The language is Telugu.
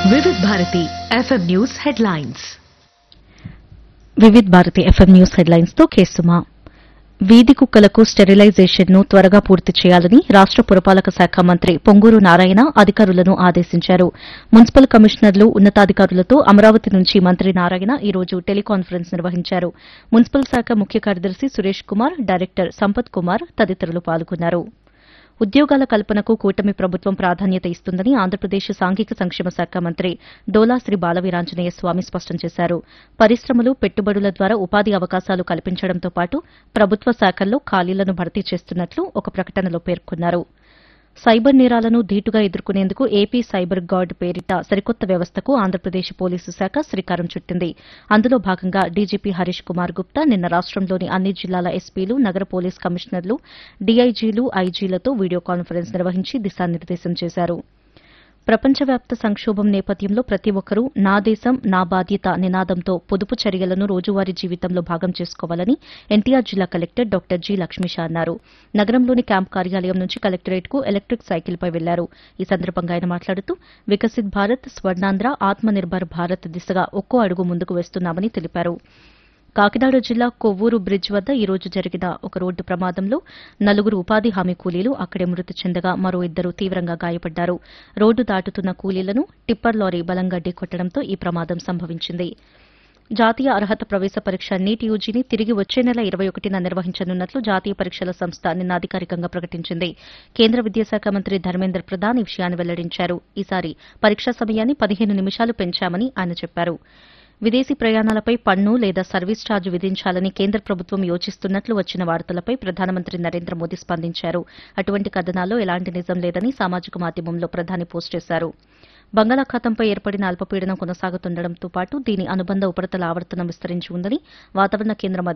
వివిధ Bharati FM news headlines Vividh Bharati FM news headlines తో కేసుమా వీధి కుక్కలకు స్టెరిలైజేషన్ ను త్వరగా పూర్తి చేయాలని రాష్ట పురపాలక శాఖ మంత్రి పొంగూరు నారాయణ అధికారులను ఆదేశించారు మున్సిపల్ కమిషనర్లు ఉన్నతాధికారులతో అమరావతి నుంచి మంత్రి నారాయణ ఈ రోజు టెలికాన్ఫరెన్స్ నిర్వహించారు మున్సిపల్ శాఖ ముఖ్య కార్యదర్శి సురేష్ కుమార్ డైరెక్టర్ సంపత్ కుమార్ తదితరులు పాల్గొన్నారు ఉద్యోగాల కల్పనకు కూటమి ప్రభుత్వం ప్రాధాన్యత ఇస్తుందని ఆంధ్రప్రదేశ్ సాంఘిక సంక్షేమ శాఖ మంత్రి డోలా శ్రీ బాలవీరాంజనేయ స్వామి స్పష్టం చేశారు పరిశ్రమలు పెట్టుబడుల ద్వారా ఉపాధి అవకాశాలు కల్పించడంతో పాటు ప్రభుత్వ శాఖల్లో ఖాళీలను భర్తీ చేస్తున్నట్లు ఒక ప్రకటనలో పేర్కొన్నారు సైబర్ నేరాలను ధీటుగా ఎదుర్కొనేందుకు ఏపీ సైబర్ గార్డ్ పేరిట సరికొత్త వ్యవస్థకు ఆంధ్రప్రదేశ్ పోలీసు శాఖ శ్రీకారం చుట్టింది అందులో భాగంగా డీజీపీ హరీష్ కుమార్ గుప్తా నిన్న రాష్టంలోని అన్ని జిల్లాల ఎస్పీలు నగర పోలీస్ కమిషనర్లు డీఐజీలు ఐజీలతో వీడియో కాన్ఫరెన్స్ నిర్వహించి దిశానిర్దేశం చేశారు ప్రపంచవ్యాప్త సంక్షోభం నేపథ్యంలో ప్రతి ఒక్కరూ నా దేశం నా బాధ్యత నినాదంతో పొదుపు చర్యలను రోజువారీ జీవితంలో భాగం చేసుకోవాలని ఎన్టీఆర్ జిల్లా కలెక్టర్ డాక్టర్ జి లక్ష్మీష అన్నారు నగరంలోని క్యాంప్ కార్యాలయం నుంచి కలెక్టరేట్ కు ఎలక్ట్రిక్ సైకిల్పై వెళ్లారు ఈ సందర్భంగా ఆయన మాట్లాడుతూ వికసిత్ భారత్ స్వర్ణాంధ్ర ఆత్మ నిర్భర్ భారత్ దిశగా ఒక్కో అడుగు ముందుకు వేస్తున్నామని తెలిపారు కాకినాడ జిల్లా కొవ్వూరు బ్రిడ్జ్ వద్ద ఈ రోజు జరిగిన ఒక రోడ్డు ప్రమాదంలో నలుగురు ఉపాధి హామీ కూలీలు అక్కడే మృతి చెందగా మరో ఇద్దరు తీవ్రంగా గాయపడ్డారు రోడ్డు దాటుతున్న కూలీలను టిప్పర్ లారీ బలంగా ఢీకొట్టడంతో ఈ ప్రమాదం సంభవించింది జాతీయ అర్హత ప్రవేశ పరీక్ష నీట్ యూజీని తిరిగి వచ్చే నెల ఇరవై ఒకటిన నిర్వహించనున్నట్లు జాతీయ పరీక్షల సంస్థ నిన్న అధికారికంగా ప్రకటించింది కేంద్ర విద్యాశాఖ మంత్రి ధర్మేంద్ర ప్రధాన్ ఈ విషయాన్ని వెల్లడించారు ఈసారి పరీక్షా సమయాన్ని పదిహేను నిమిషాలు పెంచామని ఆయన చెప్పారు విదేశీ ప్రయాణాలపై పన్ను లేదా సర్వీస్ ఛార్జ్ విధించాలని కేంద్ర ప్రభుత్వం యోచిస్తున్నట్లు వచ్చిన వార్తలపై ప్రధానమంత్రి నరేంద్ర మోదీ స్పందించారు అటువంటి కథనాల్లో ఎలాంటి నిజం లేదని సామాజిక మాధ్యమంలో ప్రధాని పోస్ట్ చేశారు బంగాళాఖాతంపై ఏర్పడిన అల్పపీడనం కొనసాగుతుండటంతో పాటు దీని అనుబంధ ఉపరితల ఆవర్తనం విస్తరించి ఉందని వాతావరణ కేంద్రం